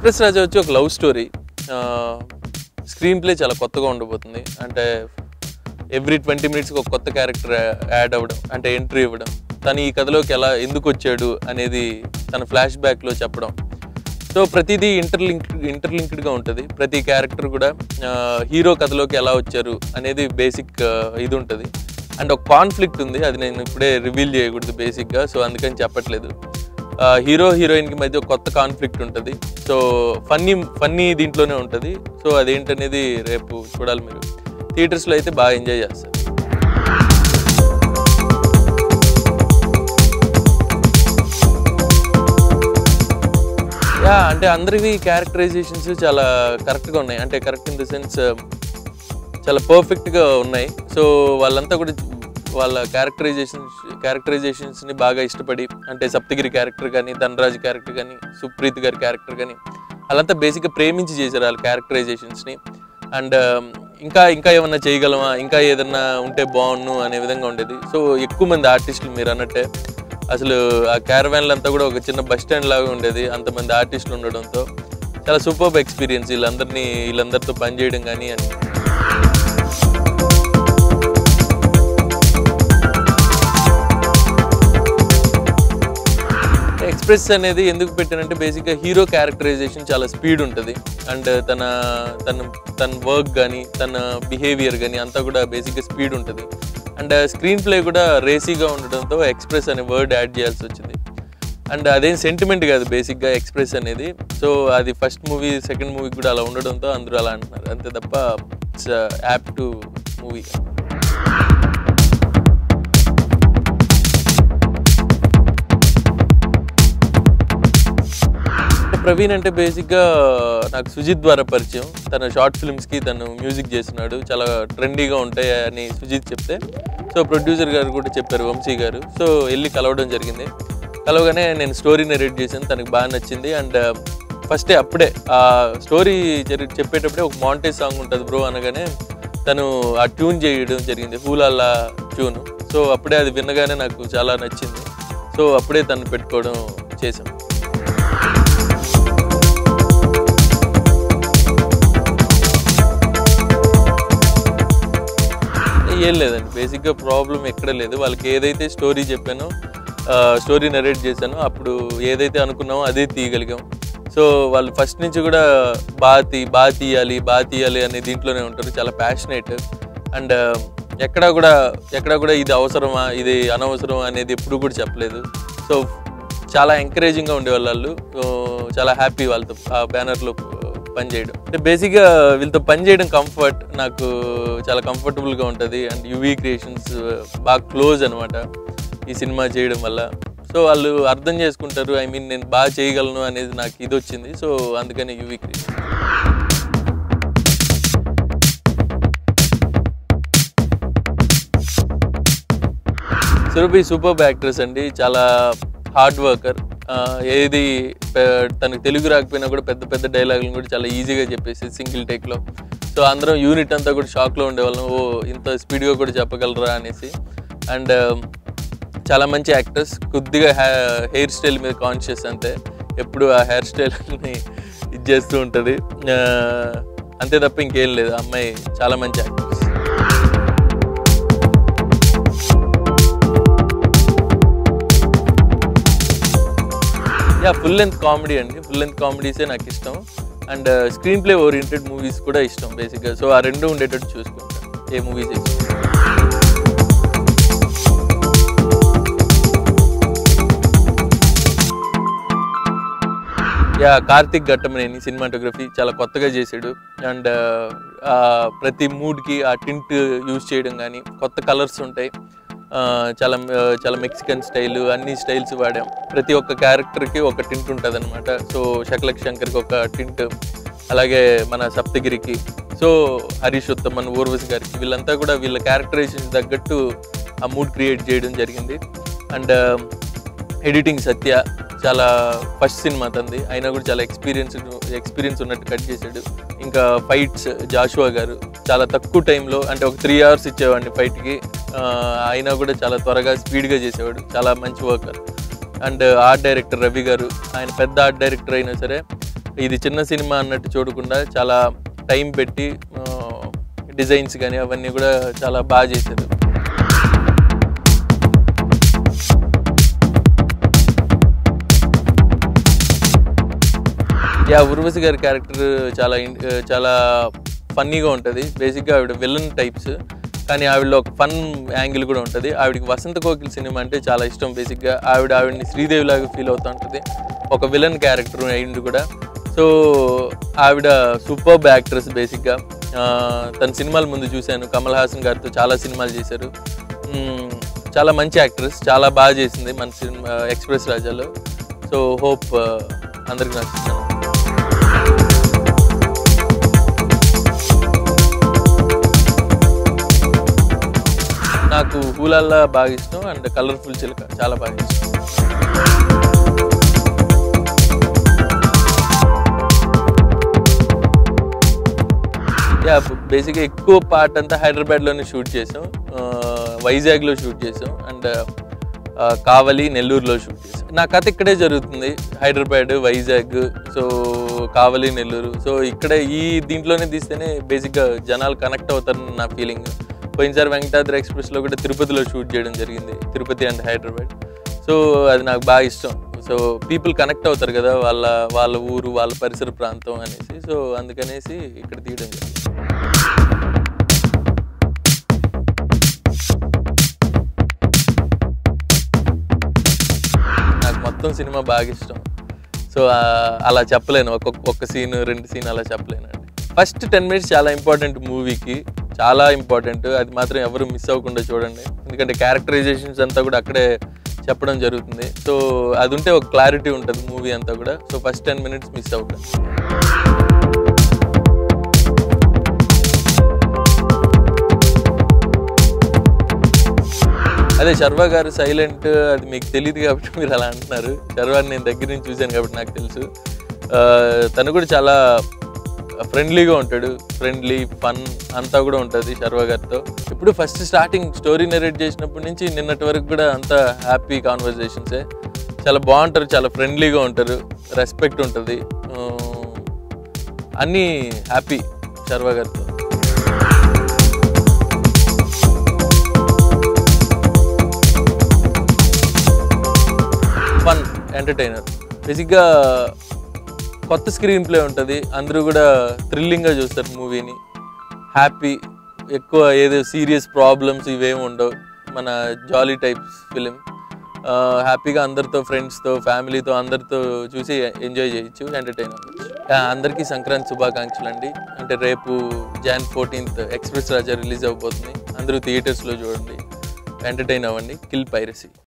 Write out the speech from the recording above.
express రాజా వచ్చి ఒక love story screen play చాలా కొత్తగా ఉండబోతుంది అంటే ఎవ్రీ ట్వంటీ మినిట్స్కి ఒక కొత్త క్యారెక్టర్ యాడ్ అవ్వడం అంటే ఎంట్రీ ఇవ్వడం తను ఈ కథలోకి ఎలా ఎందుకు వచ్చాడు అనేది తన ఫ్లాష్ బ్యాక్లో చెప్పడం సో ప్రతిదీ ఇంటర్లింక్ ఇంటర్లింక్డ్గా ఉంటుంది ప్రతి క్యారెక్టర్ కూడా హీరో కథలోకి ఎలా వచ్చారు అనేది బేసిక్ ఇది ఉంటుంది అండ్ ఒక కాన్ఫ్లిక్ట్ ఉంది అది నేను ఇప్పుడే రివీల్ చేయకూడదు బేసిక్గా సో అందుకని చెప్పట్లేదు హీరో హీరోయిన్కి మధ్య ఒక కొత్త కాన్ఫ్లిక్ట్ ఉంటుంది సో ఫన్నీ ఫన్నీ దీంట్లోనే ఉంటుంది సో అదేంటనేది రేపు చూడాలి మీరు థియేటర్స్లో అయితే బాగా ఎంజాయ్ చేస్తారు యా అంటే అందరివి క్యారెక్టరైజేషన్స్ చాలా కరెక్ట్గా ఉన్నాయి అంటే కరెక్ట్ ఇన్ ద సెన్స్ చాలా పర్ఫెక్ట్గా ఉన్నాయి సో వాళ్ళంతా కూడా వాళ్ళ క్యారెక్టరైజేషన్స్ క్యారెక్టరైజేషన్స్ని బాగా ఇష్టపడి అంటే సప్తగిరి క్యారెక్టర్ కానీ ధనరాజ్ క్యారెక్టర్ కానీ సుప్రీత్ గారి క్యారెక్టర్ కానీ వాళ్ళంతా బేసిక్గా ప్రేమించి చేశారు వాళ్ళ క్యారెక్టరైజేషన్స్ని అండ్ ఇంకా ఇంకా ఏమన్నా చేయగలమా ఇంకా ఏదన్నా ఉంటే బాగుండు అనే విధంగా ఉండేది సో ఎక్కువ మంది ఆర్టిస్టులు మీరు అన్నట్టే అసలు ఆ క్యారవాన్లు అంతా కూడా ఒక చిన్న బస్ స్టాండ్ లాగా ఉండేది అంతమంది ఆర్టిస్టులు ఉండడంతో చాలా సూపర్ ఎక్స్పీరియన్స్ వీళ్ళందరినీ వీళ్ళందరితో పనిచేయడం కానీ అని ఎక్స్ప్రెస్ అనేది ఎందుకు పెట్టానంటే బేసిక్గా హీరో క్యారెక్టరైజేషన్ చాలా స్పీడ్ ఉంటుంది అండ్ తన తన తన వర్క్ కానీ తన బిహేవియర్ కానీ అంతా కూడా బేసిక్గా స్పీడ్ ఉంటుంది అండ్ స్క్రీన్ ప్లే కూడా రేసీగా ఉండడంతో ఎక్స్ప్రెస్ అనే వర్డ్ యాడ్ చేయాల్సి వచ్చింది అండ్ అదేం సెంటిమెంట్ కాదు బేసిక్గా ఎక్స్ప్రెస్ అనేది సో అది ఫస్ట్ మూవీ సెకండ్ మూవీ కూడా అలా ఉండడంతో అందరూ అలా అంటున్నారు అంతే తప్ప it's app to movie Praveen అంటే బేసిక్గా నాకు సుజిత్ ద్వారా పరిచయం తన షార్ట్ ఫిల్మ్స్కి తను మ్యూజిక్ చేస్తున్నాడు చాలా ట్రెండీగా ఉంటాయి అని సుజిత్ చెప్తే సో ప్రొడ్యూసర్ గారు కూడా చెప్పారు వంశీ గారు సో వెళ్ళి కలవడం జరిగింది కలవగానే నేను స్టోరీ నెరేట్ చేశాను తనకు బాగా నచ్చింది అండ్ ఫస్టే అప్పుడే ఆ స్టోరీ చెప్పేటప్పుడే ఒక మాంటేజ్ సాంగ్ ఉంటుంది బ్రో అనగానే తను ఆ ట్యూన్ చేయడం జరిగింది హూలాల్లా ట్యూన్ సో అప్పుడే అది వినగానే నాకు చాలా నచ్చింది సో అప్పుడే తను పెట్టుకోవడం చేసాం ఏం లేదండి బేసిక్గా ప్రాబ్లం ఎక్కడ లేదు వాళ్ళకి ఏదైతే స్టోరీ చెప్పానో స్టోరీ నరేట్ చేశానో అప్పుడు ఏదైతే అనుకున్నామో అదే తీయగలిగాం సో వాళ్ళు ఫస్ట్ నుంచి కూడా బాగా తీ బాగా తీయాలి బాగా తీయాలి అనే దీంట్లోనే ఉంటారు చాలా ప్యాషనేట్ అండ్ ఎక్కడా కూడా ఎక్కడా కూడా ఇది అవసరమా ఇది అనవసరం అనేది ఎప్పుడు కూడా చెప్పలేదు సో చాలా ఎంకరేజింగ్గా ఉండేవాళ్ళు వాళ్ళు చాలా హ్యాపీ వాళ్ళతో ఆ బ్యానర్లో పనిచేయడం అంటే బేసిక్గా వీళ్ళతో పనిచేయడం కంఫర్ట్ నాకు చాలా కంఫర్టబుల్గా ఉంటుంది అండ్ యువీ క్రియేషన్స్ బాగా క్లోజ్ అనమాట ఈ సినిమా చేయడం వల్ల సో వాళ్ళు అర్థం చేసుకుంటారు ఐ మీన్ నేను బాగా చేయగలను అనేది నాకు ఇది వచ్చింది సో అందుకని యువీ క్రియేషన్ సురభి సూపర్ యాక్ట్రెస్ అండి చాలా హార్డ్ వర్కర్ ఏది తనకు తెలుగు రాకపోయినా కూడా పెద్ద పెద్ద డైలాగులను కూడా చాలా ఈజీగా చెప్పేసి సింగిల్ టేక్లో సో అందరం యూనిట్ అంతా కూడా షాక్లో ఉండేవాళ్ళం ఓ ఇంత స్పీడ్గా కూడా చెప్పగలరా అనేసి అండ్ చాలా మంచి యాక్టర్స్ కొద్దిగా హెయిర్ స్టైల్ మీద కాన్షియస్ అంతే ఎప్పుడు ఆ హెయిర్ స్టైల్ని ఇది చేస్తూ ఉంటుంది అంతే తప్ప ఇంకేం లేదు అమ్మాయి చాలా మంచి actors yeah full length comedy అండి ఫుల్ లెంత్ కామెడీసే నాకు ఇష్టం and screen play oriented movies కూడా ఇష్టం బేసిక్గా సో ఆ రెండు ఉండేటట్టు చూసుకుంటాను ఏ మూవీస్ ఇష్టం యా కార్తిక్ ఘట్టమనేని సినిమాటోగ్రఫీ చాలా కొత్తగా చేశాడు అండ్ ప్రతి మూడ్కి ఆ టింట్ యూజ్ చేయడం కానీ కొత్త కలర్స్ ఉంటాయి చాలా చాలా మెక్సికన్ స్టైల్ అన్ని స్టైల్స్ వాడాం ప్రతి ఒక్క క్యారెక్టర్కి ఒక టింట్ ఉంటుంది అనమాట సో శకలక్ శంకర్కి ఒక టింట్ అలాగే మన సప్తగిరికి సో హరీష్ ఉత్తమన్ ఊర్వశి గారికి వీళ్ళంతా కూడా వీళ్ళ క్యారెక్టరైజేషన్ తగ్గట్టు ఆ మూడ్ క్రియేట్ చేయడం జరిగింది అండ్ ఎడిటింగ్ సత్య చాలా ఫస్ట్ సినిమా తంది అయినా కూడా చాలా ఎక్స్పీరియన్స్ ఎక్స్పీరియన్స్ ఉన్నట్టు కట్ చేశాడు ఇంకా ఫైట్స్ జాషువా గారు చాలా తక్కువ టైంలో అంటే ఒక త్రీ అవర్స్ ఇచ్చేవాడిని ఫైట్కి అయినా కూడా చాలా త్వరగా స్పీడ్గా చేసేవాడు చాలా మంచి worker and art director Ravi గారు ఆయన పెద్ద ఆర్ట్ డైరెక్టర్ అయినా సరే ఇది చిన్న సినిమా అన్నట్టు చూడకుండా చాలా టైం పెట్టి డిజైన్స్ కానీ అవన్నీ కూడా చాలా బాగా చేశారు యా ఉర్వశి గారి క్యారెక్టర్ చాలా ఇన్- చాలా ఫన్నీగా ఉంటుంది బేసిక్గా ఆవిడ విలన్ టైప్స్ కానీ ఆవిడలో ఒక ఫన్ యాంగిల్ కూడా ఉంటుంది ఆవిడకి వసంత కోకిల్ సినిమా అంటే చాలా ఇష్టం బేసిక్గా ఆవిడ ఆవిడని శ్రీదేవి లాగా ఫీల్ అవుతూ ఉంటుంది ఒక విలన్ క్యారెక్టర్ అయింది కూడా సో ఆవిడ సూపర్బ్ యాక్ట్రెస్ బేసిక్గా ఆ, తన సినిమాల ముందు చూశాను కమల్ హాసన్ గారితో చాలా సినిమాలు చేశారు మ్మ్, చాలా మంచి యాక్ట్రెస్ చాలా బాగా చేసింది మన సినిమా ఎక్స్ప్రెస్ రాజాలో సో హోప్ అందరికి నచ్చుతాను నాకు పూలల్లా బాగా ఇష్టం అండ్ కలర్ఫుల్ చిలక చాలా బాగా ఇష్టం యా బేసిక్గా ఎక్కువ పార్ట్ అంతా హైదరాబాద్లోనే షూట్ చేసాం ఆ, వైజాగ్లో షూట్ చేసాం అండ్ ఆ, కావలి నెల్లూరులో షూట్ చేసాం నా కథ ఇక్కడే జరుగుతుంది హైదరాబాద్ వైజాగ్ సో కావలి నెల్లూరు సో ఇక్కడ ఈ దీంట్లోనే తీస్తేనే బేసిక్గా జనాలు కనెక్ట్ అవుతారని నా ఫీలింగ్ పోయినసారి వెంకటాద్రి ఎక్స్ప్రెస్లో కూడా తిరుపతిలో షూట్ చేయడం జరిగింది తిరుపతి అండ్ హైదరాబాద్ సో అది నాకు బాగా ఇష్టం సో పీపుల్ కనెక్ట్ అవుతారు కదా వాళ్ళ వాళ్ళ ఊరు వాళ్ళ పరిసర ప్రాంతం అనేసి సో అందుకనేసి ఇక్కడ తీయడం జరిగింది నాకు మొత్తం సినిమా బాగా ఇష్టం సో ఆ, అలా చెప్పలేను ఒక్కొక్క ఒక్క సీన్ రెండు సీన్ అలా చెప్పలేను అండి ఫస్ట్ టెన్ మినిట్స్ చాలా ఇంపార్టెంట్ మూవీకి చాలా ఇంపార్టెంట్ అది మాత్రం ఎవరు మిస్ అవ్వకుండా చూడండి ఎందుకంటే క్యారెక్టరైజేషన్స్ అంతా కూడా అక్కడే చెప్పడం జరుగుతుంది సో అది ఉంటే ఒక క్లారిటీ ఉంటుంది మూవీ అంతా కూడా so first ten minutes miss అవ్వకండి అదే శర్వా గారు సైలెంట్ అది మీకు తెలియదు కాబట్టి మీరు అలా అంటున్నారు శర్వాని నేను దగ్గర నుంచి చూశాను కాబట్టి నాకు తెలుసు ఆ, తను కూడా చాలా ఫ్రెండ్లీగా ఉంటాడు ఫ్రెండ్లీ ఫన్ అంతా కూడా ఉంటుంది శర్వా గారితో ఇప్పుడు ఫస్ట్ స్టార్టింగ్ స్టోరీ నెరేట్ చేసినప్పటి నుంచి నిన్నటి వరకు కూడా అంతా హ్యాపీ కాన్వర్జేషన్సే చాలా బాగుంటారు చాలా ఫ్రెండ్లీగా ఉంటారు రెస్పెక్ట్ ఉంటుంది ఆ, అన్నీ హ్యాపీ శర్వా గారితో ఫన్ ఎంటర్టైనర్ బేసిక్గా కొత్త స్క్రీన్ ప్లే ఉంటుంది అందరూ కూడా థ్రిల్లింగ్గా చూస్తారు మూవీని హ్యాపీ ఎక్కువ ఏదో సీరియస్ ప్రాబ్లమ్స్ ఇవేమి ఉండవు మన జాలీ టైప్స్ ఫిలిం హ్యాపీగా అందరితో ఫ్రెండ్స్తో ఫ్యామిలీతో అందరితో చూసి ఎంజాయ్ చేయొచ్చు ఎంటర్టైన్ అవ్వచ్చు ఆ, అందరికీ సంక్రాంతి శుభాకాంక్షలు అండి అంటే రేపు June fourteenth express Raja release అవబోతుంది అందరూ థియేటర్స్లో చూడండి ఎంటర్టైన్ అవ్వండి కిల్ పైరసీ